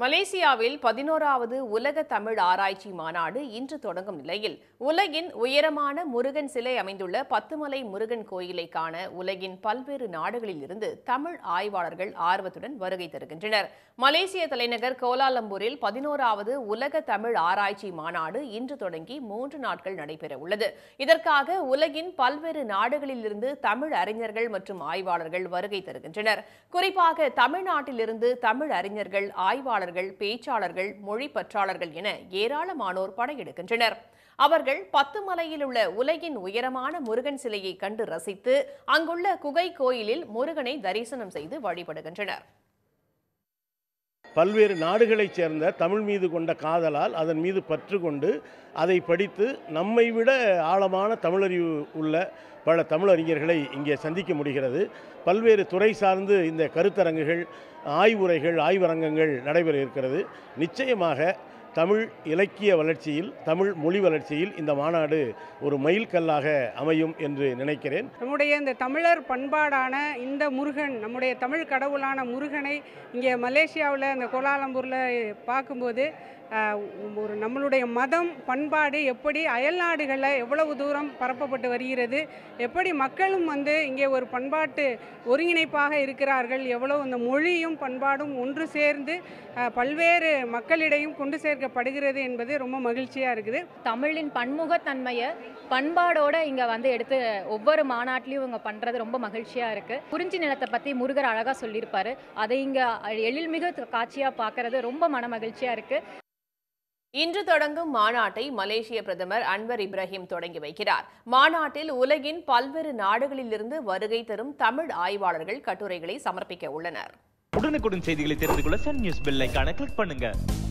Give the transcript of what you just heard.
மலேசியாவில் பதினோராவது உலக தமிழ் ஆராய்ச்சி மாநாடு இன்று தொடங்கும் நிலையில் உலகின் உயரமான முருகன் சிலை அமைந்துள்ள பத்துமலை முருகன் கோயிலை காண உலகின் பல்வேறு நாடுகளில் இருந்து தமிழ் ஆய்வாளர்கள் ஆர்வத்துடன் வருகை தருகின்றனர் மலேசிய தலைநகர் கோலாலம்பூரில் பதினோராவது உலக தமிழ் ஆராய்ச்சி மாநாடு இன்று தொடங்கி மூன்று நாட்கள் நடைபெற உள்ளது இதற்காக உலகின் பல்வேறு நாடுகளில் இருந்து தமிழ் அறிஞர்கள் மற்றும் ஆய்வாளர்கள் வருகை தருகின்றனர் குறிப்பாக தமிழ்நாட்டிலிருந்து தமிழ் அறிஞர்கள் ஆய்வாளர்கள் பேச்சாளர்கள் மொழி பற்றாளர்கள் என ஏராளமானோர் படையெடுக்கின்றனர் அவர்கள் பத்து மலையில் உள்ள உலகின் உயரமான முருகன் சிலையை கண்டு ரசித்து அங்குள்ள குகை கோயிலில் முருகனை தரிசனம் செய்து வழிபடுகின்றனர் பல்வேறு நாடுகளைச் சேர்ந்த தமிழ் மீது கொண்ட காதலால் அதன் மீது பற்று கொண்டு அதை படித்து நம்மை விட ஆழமான தமிழறிவு உள்ள பல தமிழறிஞர்களை இங்கே சந்திக்க முடிகிறது பல்வேறு துறை சார்ந்து இந்த கருத்தரங்குகள் ஆய்வுரைகள் ஆய்வரங்கங்கள் நடைபெற இருக்கிறது நிச்சயமாக தமிழ் இலக்கிய வளர்ச்சியில் தமிழ் மொழி வளர்ச்சியில் இந்த மாநாடு ஒரு மைல்கல்லாக அமையும் என்று நினைக்கிறேன் நம்முடைய இந்த தமிழர் பண்பாடான இந்த முருகன் நம்முடைய தமிழ் கடவுளான முருகனை இங்கே மலேசியாவில் இந்த கோலாலம்பூரில் பார்க்கும்போது ஆஹ், ஒரு நம்மளுடைய மதம் பண்பாடு எப்படி அயல்நாடுகளில் எவ்வளவு தூரம் பரப்பப்பட்டு வருகிறது எப்படி மக்களும் வந்து இங்கே ஒரு பண்பாட்டு ஒருங்கிணைப்பாக இருக்கிறார்கள் எவ்வளவு இந்த மொழியும் பண்பாடும் ஒன்று சேர்ந்து ஆஹ், பல்வேறு மக்களிடையும் கொண்டு சேர்க்கப்படுகிறது என்பது ரொம்ப மகிழ்ச்சியாக இருக்குது தமிழின் பன்முகத்தன்மையை பண்பாடோட இங்கே வந்து எடுத்து ஒவ்வொரு மாநாட்டிலையும் இவங்க பண்ணுறது ரொம்ப மகிழ்ச்சியாக இருக்குது குறிஞ்சி நிலத்தை பற்றி முருகர் அழகாக சொல்லியிருப்பாரு அதை இங்கே எழில்மிகு காட்சியாக பார்க்கறது ரொம்ப மன மகிழ்ச்சியாக இருக்குது இன்று தொடங்கும் மாநாட்டை மலேசிய பிரதமர் அன்வர் இப்ராஹிம் தொடங்கி வைக்கிறார் மாநாட்டில் உலகின் பல்வேறு நாடுகளிலிருந்து வருகை தரும் தமிழ் ஆய்வாளர்கள் கட்டுரைகளை சமர்ப்பிக்க உள்ளனர் உடனுக்குடன் செய்திகளை தெரிந்து கொள்ள சன் நியூஸ் பெல் ஐகானை கிளிக் பண்ணுங்க